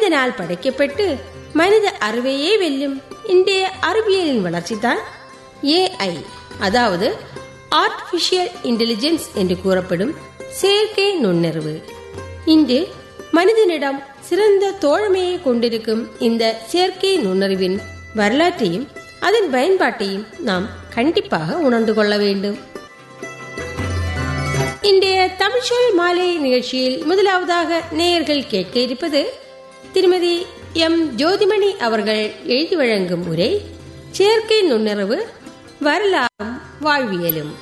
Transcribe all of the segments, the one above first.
மனிதனால் படைக்கப்பட்டு மனித அறிவையே வெல்லும் இன்றைய அறிவியலின் வளர்ச்சிதான் ஏஐ அதாவது ஆர்டிபிஷியல் இன்டெலிஜென்ஸ் என்று கூறப்படும் செயற்கை நுண்ணறிவு இன்று மனிதனிடம் சிறந்த தோழமையை கொண்டிருக்கும் இந்த செயற்கை நுண்ணறிவின் வரலாற்றையும் அதன் பயன்பாட்டையும் நாம் கண்டிப்பாக உணர்ந்து கொள்ள வேண்டும் இன்றைய தமிழ்ச்சொல் மாலை நிகழ்ச்சியில் முதலாவதாக நேயர்கள் கேட்க இருப்பது திருமதி எம் ஜோதிமணி அவர்கள் எழுதி வழங்கும் உரை செயற்கை நுண்ணறிவு வரலாறும் வாழ்வியலும்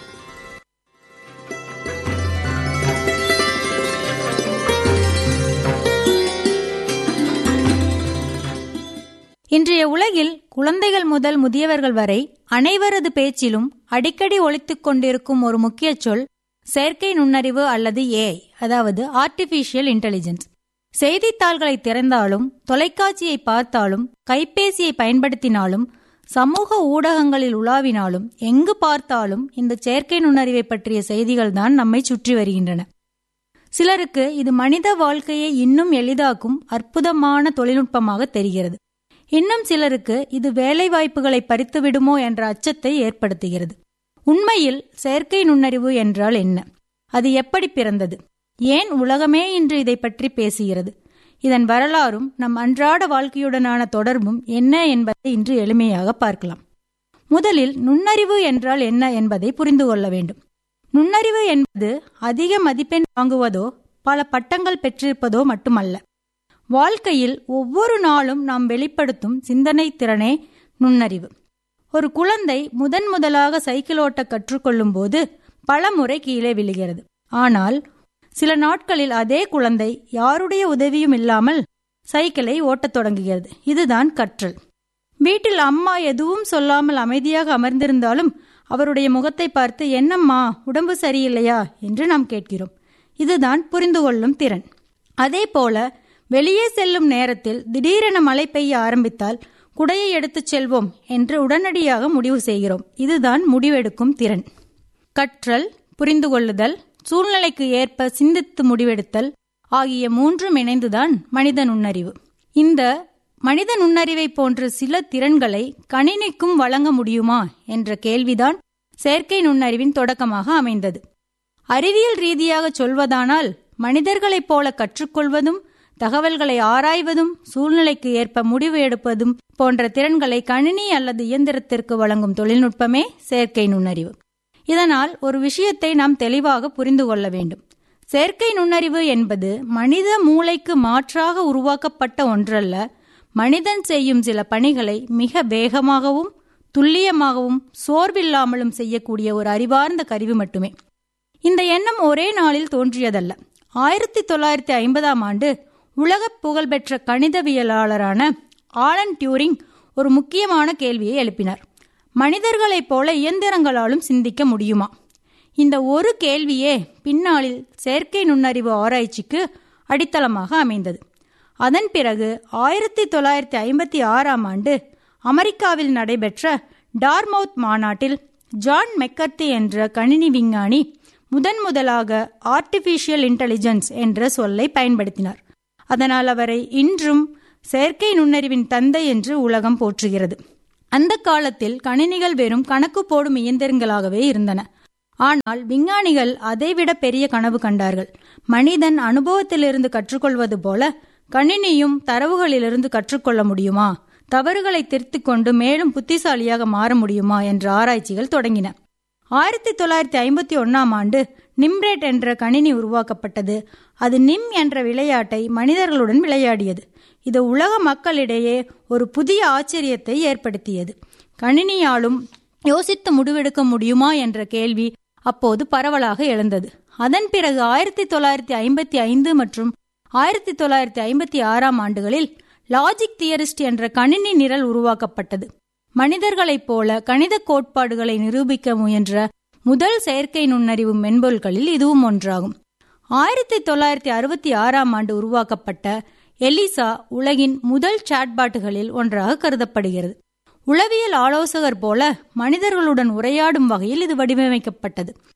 இன்றைய உலகில் குழந்தைகள் முதல் முதியவர்கள் வரை அனைவரது பேச்சிலும் அடிக்கடி ஒழித்துக் கொண்டிருக்கும் ஒரு முக்கிய சொல் செயற்கை நுண்ணறிவு அல்லது ஏஐ அதாவது ஆர்டிபிஷியல் இன்டெலிஜென்ஸ் செய்தித்தாள்களை திறந்தாலும் தொலைக்காட்சியை பார்த்தாலும் கைபேசியை பயன்படுத்தினாலும் சமூக ஊடகங்களில் உலாவினாலும் எங்கு பார்த்தாலும் இந்த செயற்கை நுண்ணறிவை பற்றிய செய்திகள் தான் நம்மை சுற்றி வருகின்றன சிலருக்கு இது மனித வாழ்க்கையை இன்னும் எளிதாக்கும் அற்புதமான தொழில்நுட்பமாக தெரிகிறது இன்னும் சிலருக்கு இது வேலை வாய்ப்புகளை பறித்துவிடுமோ என்ற அச்சத்தை ஏற்படுத்துகிறது உண்மையில் செயற்கை நுண்ணறிவு என்றால் என்ன அது எப்படி பிறந்தது ஏன் உலகமே இன்று இதை பற்றி பேசுகிறது இதன் வரலாறும் நம் அன்றாட வாழ்க்கையுடனான தொடர்பும் என்ன என்பதை இன்று எளிமையாக பார்க்கலாம் முதலில் நுண்ணறிவு என்றால் என்ன என்பதை புரிந்து கொள்ள வேண்டும் நுண்ணறிவு என்பது அதிக மதிப்பெண் வாங்குவதோ பல பட்டங்கள் பெற்றிருப்பதோ மட்டுமல்ல வாழ்க்கையில் ஒவ்வொரு நாளும் நாம் வெளிப்படுத்தும் சிந்தனை திறனே நுண்ணறிவு ஒரு குழந்தை முதன் முதலாக சைக்கிள் ஓட்ட கற்றுக்கொள்ளும் போது பல முறை கீழே விழுகிறது ஆனால் சில நாட்களில் அதே குழந்தை யாருடைய உதவியும் இல்லாமல் சைக்கிளை ஓட்டத் தொடங்குகிறது இதுதான் கற்றல் வீட்டில் அம்மா எதுவும் சொல்லாமல் அமைதியாக அமர்ந்திருந்தாலும் அவருடைய முகத்தை பார்த்து என்னம்மா உடம்பு சரியில்லையா என்று நாம் கேட்கிறோம் இதுதான் புரிந்து கொள்ளும் திறன் அதே போல வெளியே செல்லும் நேரத்தில் திடீரென மழை பெய்ய ஆரம்பித்தால் குடையை எடுத்துச் செல்வோம் என்று உடனடியாக முடிவு செய்கிறோம் இதுதான் முடிவெடுக்கும் திறன் கற்றல் புரிந்து கொள்ளுதல் சூழ்நிலைக்கு ஏற்ப சிந்தித்து முடிவெடுத்தல் ஆகிய மூன்றும் இணைந்துதான் மனித நுண்ணறிவு இந்த மனித நுண்ணறிவை போன்ற சில திறன்களை கணினிக்கும் வழங்க முடியுமா என்ற கேள்விதான் செயற்கை நுண்ணறிவின் தொடக்கமாக அமைந்தது அறிவியல் ரீதியாக சொல்வதானால் மனிதர்களைப் போல கற்றுக்கொள்வதும் தகவல்களை ஆராய்வதும் சூழ்நிலைக்கு ஏற்ப முடிவு எடுப்பதும் போன்ற திறன்களை கணினி அல்லது இயந்திரத்திற்கு வழங்கும் தொழில்நுட்பமே செயற்கை நுண்ணறிவு இதனால் ஒரு விஷயத்தை நாம் தெளிவாக புரிந்து கொள்ள வேண்டும் செயற்கை நுண்ணறிவு என்பது மனித மூளைக்கு மாற்றாக உருவாக்கப்பட்ட ஒன்றல்ல மனிதன் செய்யும் சில பணிகளை மிக வேகமாகவும் துல்லியமாகவும் சோர்வில்லாமலும் செய்யக்கூடிய ஒரு அறிவார்ந்த கருவி மட்டுமே இந்த எண்ணம் ஒரே நாளில் தோன்றியதல்ல ஆயிரத்தி தொள்ளாயிரத்தி ஐம்பதாம் ஆண்டு உலக புகழ்பெற்ற கணிதவியலாளரான ஆலன் டியூரிங் ஒரு முக்கியமான கேள்வியை எழுப்பினார் மனிதர்களைப் போல இயந்திரங்களாலும் சிந்திக்க முடியுமா இந்த ஒரு கேள்வியே பின்னாளில் செயற்கை நுண்ணறிவு ஆராய்ச்சிக்கு அடித்தளமாக அமைந்தது அதன் பிறகு ஆயிரத்தி தொள்ளாயிரத்தி ஐம்பத்தி ஆறாம் ஆண்டு அமெரிக்காவில் நடைபெற்ற டார்மவுத் மாநாட்டில் ஜான் மெக்கர்த்தி என்ற கணினி விஞ்ஞானி முதன் முதலாக ஆர்டிபிஷியல் இன்டெலிஜென்ஸ் என்ற சொல்லை பயன்படுத்தினார் அதனால் அவரை இன்றும் செயற்கை நுண்ணறிவின் தந்தை என்று உலகம் போற்றுகிறது அந்த காலத்தில் கணினிகள் வெறும் கணக்கு போடும் இயந்திரங்களாகவே இருந்தன ஆனால் விஞ்ஞானிகள் அதைவிட பெரிய கனவு கண்டார்கள் மனிதன் அனுபவத்திலிருந்து கற்றுக்கொள்வது போல கணினியும் தரவுகளிலிருந்து கற்றுக்கொள்ள முடியுமா தவறுகளை திருத்திக் கொண்டு மேலும் புத்திசாலியாக மாற முடியுமா என்ற ஆராய்ச்சிகள் தொடங்கின ஆயிரத்தி தொள்ளாயிரத்தி ஐம்பத்தி ஒன்னாம் ஆண்டு நிம்ரேட் என்ற கணினி உருவாக்கப்பட்டது அது நிம் என்ற விளையாட்டை மனிதர்களுடன் விளையாடியது இது உலக மக்களிடையே ஒரு புதிய ஆச்சரியத்தை ஏற்படுத்தியது கணினியாலும் யோசித்து முடிவெடுக்க முடியுமா என்ற கேள்வி அப்போது பரவலாக எழுந்தது அதன் பிறகு ஆயிரத்தி தொள்ளாயிரத்தி ஐம்பத்தி ஐந்து மற்றும் ஆயிரத்தி தொள்ளாயிரத்தி ஐம்பத்தி ஆறாம் ஆண்டுகளில் லாஜிக் தியரிஸ்ட் என்ற கணினி நிரல் உருவாக்கப்பட்டது மனிதர்களைப் போல கணித கோட்பாடுகளை நிரூபிக்க முயன்ற முதல் செயற்கை நுண்ணறிவு மென்பொருள்களில் இதுவும் ஒன்றாகும் ஆயிரத்தி தொள்ளாயிரத்தி அறுபத்தி ஆறாம் ஆண்டு உருவாக்கப்பட்ட எலிசா உலகின் முதல் சாட்பாட்டுகளில் ஒன்றாக கருதப்படுகிறது உளவியல் ஆலோசகர் போல மனிதர்களுடன் உரையாடும் வகையில் இது வடிவமைக்கப்பட்டது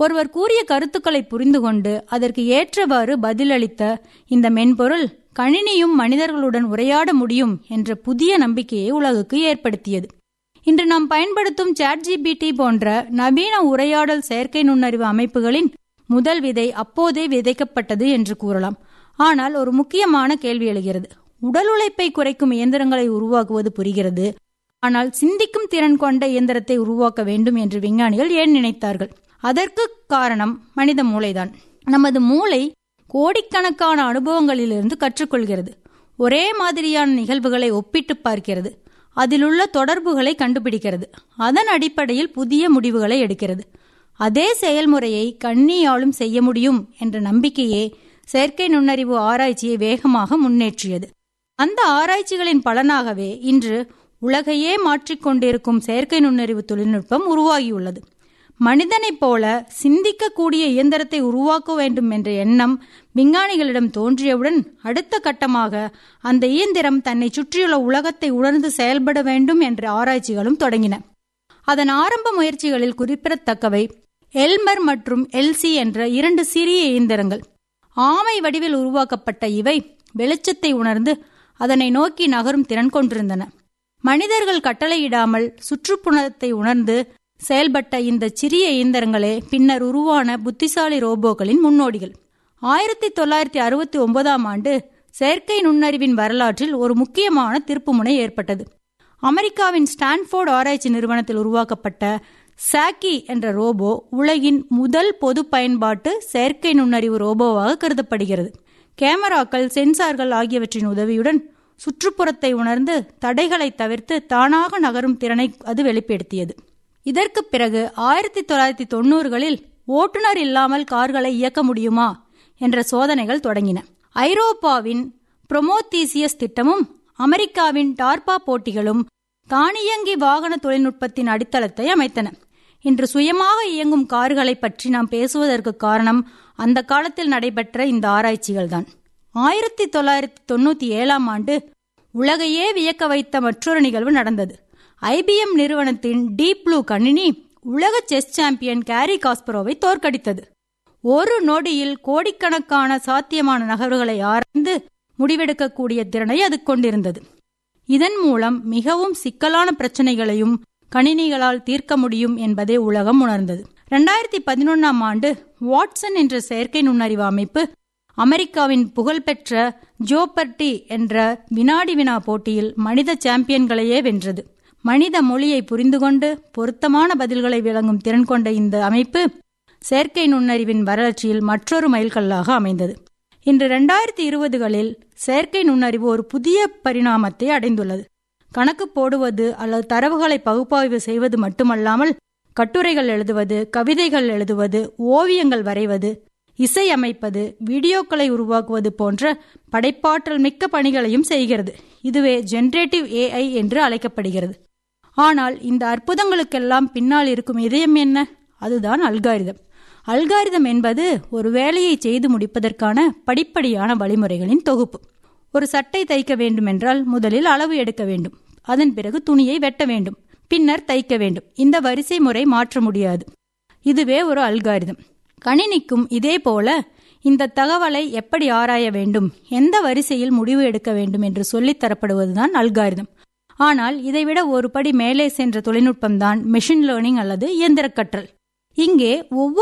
ஒருவர் கூறிய கருத்துக்களை புரிந்து கொண்டு அதற்கு ஏற்றவாறு பதிலளித்த இந்த மென்பொருள் கணினியும் மனிதர்களுடன் உரையாட முடியும் என்ற புதிய நம்பிக்கையை உலகுக்கு ஏற்படுத்தியது இன்று நாம் பயன்படுத்தும் சாட் ஜிபிடி போன்ற நவீன உரையாடல் செயற்கை நுண்ணறிவு அமைப்புகளின் முதல் விதை அப்போதே விதைக்கப்பட்டது என்று கூறலாம் ஆனால் ஒரு முக்கியமான கேள்வி எழுகிறது உடல் உழைப்பை குறைக்கும் இயந்திரங்களை உருவாக்குவது புரிகிறது ஆனால் சிந்திக்கும் திறன் கொண்ட இயந்திரத்தை உருவாக்க வேண்டும் என்று விஞ்ஞானிகள் ஏன் நினைத்தார்கள் அதற்கு காரணம் மனித மூளைதான் நமது மூளை கோடிக்கணக்கான அனுபவங்களிலிருந்து கற்றுக்கொள்கிறது ஒரே மாதிரியான நிகழ்வுகளை ஒப்பிட்டு பார்க்கிறது அதிலுள்ள தொடர்புகளை கண்டுபிடிக்கிறது அதன் அடிப்படையில் புதிய முடிவுகளை எடுக்கிறது அதே செயல்முறையை கண்ணியாலும் செய்ய முடியும் என்ற நம்பிக்கையே செயற்கை நுண்ணறிவு ஆராய்ச்சியை வேகமாக முன்னேற்றியது அந்த ஆராய்ச்சிகளின் பலனாகவே இன்று உலகையே மாற்றிக்கொண்டிருக்கும் செயற்கை நுண்ணறிவு தொழில்நுட்பம் உருவாகியுள்ளது மனிதனைப் போல சிந்திக்கக்கூடிய இயந்திரத்தை உருவாக்க வேண்டும் என்ற எண்ணம் விஞ்ஞானிகளிடம் தோன்றியவுடன் அடுத்த கட்டமாக அந்த இயந்திரம் தன்னை சுற்றியுள்ள உலகத்தை உணர்ந்து செயல்பட வேண்டும் என்ற ஆராய்ச்சிகளும் தொடங்கின அதன் ஆரம்ப முயற்சிகளில் குறிப்பிடத்தக்கவை எல்மர் மற்றும் எல்சி என்ற இரண்டு சிறிய இயந்திரங்கள் ஆமை வடிவில் உருவாக்கப்பட்ட இவை வெளிச்சத்தை உணர்ந்து அதனை நோக்கி நகரும் திறன் கொண்டிருந்தன மனிதர்கள் கட்டளையிடாமல் சுற்றுப்புறத்தை உணர்ந்து செயல்பட்ட இந்த சிறிய இயந்திரங்களே பின்னர் உருவான புத்திசாலி ரோபோக்களின் முன்னோடிகள் ஆயிரத்தி தொள்ளாயிரத்தி அறுபத்தி ஒன்பதாம் ஆண்டு செயற்கை நுண்ணறிவின் வரலாற்றில் ஒரு முக்கியமான திருப்புமுனை ஏற்பட்டது அமெரிக்காவின் ஸ்டான்ஃபோர்ட் ஆராய்ச்சி நிறுவனத்தில் உருவாக்கப்பட்ட சாக்கி என்ற ரோபோ உலகின் முதல் பொது பயன்பாட்டு செயற்கை நுண்ணறிவு ரோபோவாக கருதப்படுகிறது கேமராக்கள் சென்சார்கள் ஆகியவற்றின் உதவியுடன் சுற்றுப்புறத்தை உணர்ந்து தடைகளை தவிர்த்து தானாக நகரும் திறனை அது வெளிப்படுத்தியது இதற்கு பிறகு ஆயிரத்தி தொள்ளாயிரத்தி தொண்ணூறுகளில் ஓட்டுநர் இல்லாமல் கார்களை இயக்க முடியுமா என்ற சோதனைகள் தொடங்கின ஐரோப்பாவின் புரொமோத்தீசியஸ் திட்டமும் அமெரிக்காவின் டார்பா போட்டிகளும் தானியங்கி வாகன தொழில்நுட்பத்தின் அடித்தளத்தை அமைத்தன இன்று சுயமாக இயங்கும் கார்களை பற்றி நாம் பேசுவதற்கு காரணம் அந்த காலத்தில் நடைபெற்ற இந்த ஆராய்ச்சிகள்தான் ஆயிரத்தி தொள்ளாயிரத்தி தொண்ணூத்தி ஏழாம் ஆண்டு உலகையே வியக்க வைத்த மற்றொரு நிகழ்வு நடந்தது ஐபிஎம் நிறுவனத்தின் டீப் ப்ளூ கணினி உலக செஸ் சாம்பியன் கேரி காஸ்பரோவை தோற்கடித்தது ஒரு நொடியில் கோடிக்கணக்கான சாத்தியமான நகர்வுகளை ஆராய்ந்து முடிவெடுக்கக்கூடிய திறனை அது கொண்டிருந்தது இதன் மூலம் மிகவும் சிக்கலான பிரச்சனைகளையும் கணினிகளால் தீர்க்க முடியும் என்பதை உலகம் உணர்ந்தது இரண்டாயிரத்தி பதினொன்னாம் ஆண்டு வாட்சன் என்ற செயற்கை நுண்ணறிவு அமைப்பு அமெரிக்காவின் புகழ்பெற்ற ஜோபர்டி என்ற வினாடி வினா போட்டியில் மனித சாம்பியன்களையே வென்றது மனித மொழியை புரிந்து கொண்டு பொருத்தமான பதில்களை விளங்கும் திறன் கொண்ட இந்த அமைப்பு செயற்கை நுண்ணறிவின் வளர்ச்சியில் மற்றொரு மைல்கல்லாக அமைந்தது இன்று இரண்டாயிரத்தி இருபதுகளில் செயற்கை நுண்ணறிவு ஒரு புதிய பரிணாமத்தை அடைந்துள்ளது கணக்கு போடுவது அல்லது தரவுகளை பகுப்பாய்வு செய்வது மட்டுமல்லாமல் கட்டுரைகள் எழுதுவது கவிதைகள் எழுதுவது ஓவியங்கள் வரைவது இசை அமைப்பது வீடியோக்களை உருவாக்குவது போன்ற படைப்பாற்றல் மிக்க பணிகளையும் செய்கிறது இதுவே ஜெனரேட்டிவ் ஏஐ என்று அழைக்கப்படுகிறது ஆனால் இந்த அற்புதங்களுக்கெல்லாம் பின்னால் இருக்கும் இதயம் என்ன அதுதான் அல்காரிதம் அல்காரிதம் என்பது ஒரு வேலையை செய்து முடிப்பதற்கான படிப்படியான வழிமுறைகளின் தொகுப்பு ஒரு சட்டை தைக்க வேண்டுமென்றால் முதலில் அளவு எடுக்க வேண்டும் அதன் பிறகு துணியை வெட்ட வேண்டும் பின்னர் தைக்க வேண்டும் இந்த வரிசை முறை மாற்ற முடியாது இதுவே ஒரு அல்காரிதம் கணினிக்கும் இதே போல இந்த தகவலை எப்படி ஆராய வேண்டும் எந்த வரிசையில் முடிவு எடுக்க வேண்டும் என்று சொல்லித் தரப்படுவதுதான் அல்காரிதம் ஆனால் இதைவிட ஒரு படி மேலே சென்ற தொழில்நுட்பம்தான் மெஷின் லேர்னிங் அல்லது இயந்திர கற்றல் இங்கே ஒவ்வொரு